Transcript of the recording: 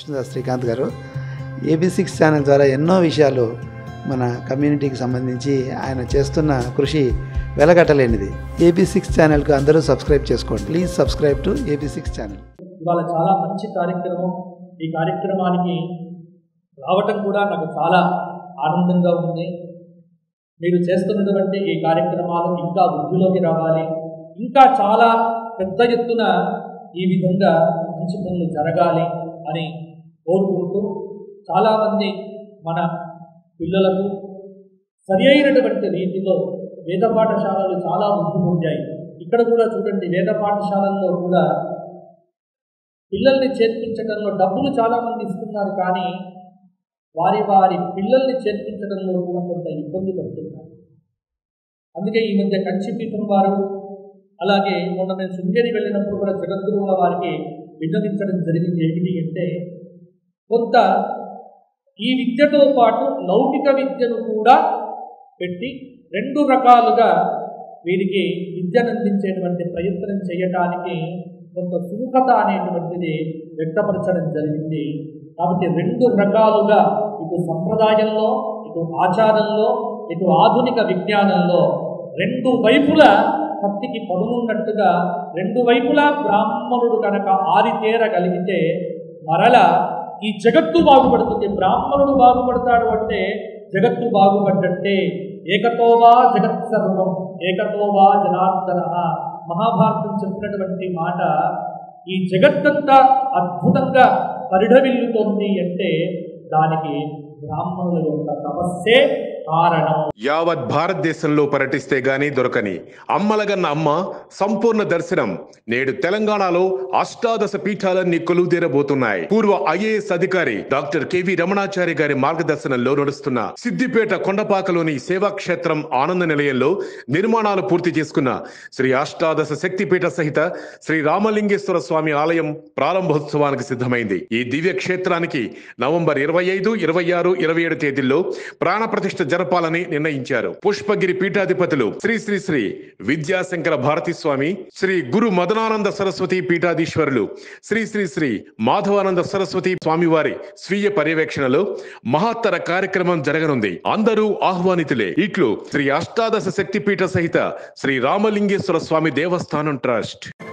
కృష్ణదాస్ శ్రీకాంత్ గారు AB six channel ద్వారా ఎన్నో విషయాలు మన కమ్యూనిటీకి సంబంధించి ఆయన చేస్తున్న కృషి వెలగట్టలేనిది ఏబీ సిక్స్ ఛానల్కు అందరూ సబ్స్క్రైబ్ చేసుకోండి please subscribe to AB six channel ఇవాళ చాలా మంచి కార్యక్రమం ఈ కార్యక్రమానికి రావటం కూడా నాకు చాలా ఆనందంగా ఉంది మీరు చేస్తున్నటువంటి ఈ కార్యక్రమాలు ఇంకా వృద్ధిలోకి రావాలి ఇంకా చాలా పెద్ద ఎత్తున ఈ విధంగా మంచి పనులు జరగాలి అని కోరుకుంటూ చాలామంది మన పిల్లలకు సరి అయినటువంటి రీతిలో వేద పాఠశాలలు చాలా వృద్ధి పొందాయి ఇక్కడ కూడా చూడండి వేద పాఠశాలల్లో కూడా పిల్లల్ని చేర్పించడంలో డబ్బులు చాలామంది ఇస్తున్నారు కానీ వారి వారి పిల్లల్ని చేర్పించడంలో కూడా కొంత ఇబ్బంది పడుతున్నారు అందుకే ఈ మధ్య కంచిపీఠం వారు అలాగే మొన్న మేము శృంగేరి వెళ్ళినప్పుడు కూడా జగద్గురువుల వారికి విన్నవించడం జరిగింది ఏమిటి అంటే కొంత ఈ విద్యతో పాటు లౌకిక విద్యను కూడా పెట్టి రెండు రకాలుగా వీరికి విద్యను అందించేటువంటి ప్రయత్నం చేయటానికి కొంత సుముఖత అనేటువంటిది వ్యక్తపరచడం జరిగింది కాబట్టి రెండు రకాలుగా ఇటు సంప్రదాయంలో ఇటు ఆచారంలో ఇటు ఆధునిక విజ్ఞానంలో రెండు వైపులా కత్తికి పదునున్నట్టుగా రెండు వైపులా బ్రాహ్మణుడు కనుక ఆరితేరగలిగితే మరల ఈ జగత్తు బాగుపడుతుంది బ్రాహ్మణుడు బాగుపడతాడు అంటే జగత్తు బాగుపడ్డట్టే ఏకతోవా జగత్ సర్వం ఏకతోవా జనార్దన మహాభారతం చెప్పినటువంటి మాట ఈ జగత్తంతా అద్భుతంగా పరిఢవిల్లుతోంది అంటే దానికి బ్రాహ్మణుల యొక్క తపస్సే కారణం యావత్ భారతదేశంలో పర్యటిస్తే గానీ దొరకని అమ్మలగన్న అమ్మ సంపూర్ణ దర్శనం నేడు తెలంగాణలో అష్టాదశ పీఠాలన్నీ కొలువుదీరబోతున్నాయి పూర్వ ఐఏఎస్ అధికారి డాక్టర్ కెవి రమణాచారి గారి మార్గదర్శనంలో నడుస్తున్న సిద్దిపేట కొండపాకలోని సేవా క్షేత్రం ఆనంద నిలయంలో నిర్మాణాలు పూర్తి చేసుకున్న శ్రీ అష్టాదశ శక్తిపీఠ సహిత శ్రీ రామలింగేశ్వర స్వామి ఆలయం ప్రారంభోత్సవానికి సిద్ధమైంది ఈ దివ్య క్షేత్రానికి నవంబర్ ఇరవై ఐదు ఇరవై ఆరు ఇరవై ఏడు తేదీల్లో ప్రాణ ప్రతిష్ఠ జరపాలని నిర్ణయించారు పుష్పగిరి పీఠాధిపతులు శ్రీ శ్రీ శ్రీ విద్యాశంకర భారతి స్వామి శ్రీ గురు మదనానంద సరస్వతి పీఠాధీశ్వరులు శ్రీ శ్రీ శ్రీ మాధవానంద సరస్వతి స్వామివారి స్వీయ పర్యవేక్షణలో మహత్తర కార్యక్రమం జరగనుంది అందరూ ఆహ్వానితులే ఇట్లు శ్రీ అష్టాదశ శక్తిపీఠ సహిత శ్రీ రామలింగేశ్వర స్వామి దేవస్థానం ట్రస్ట్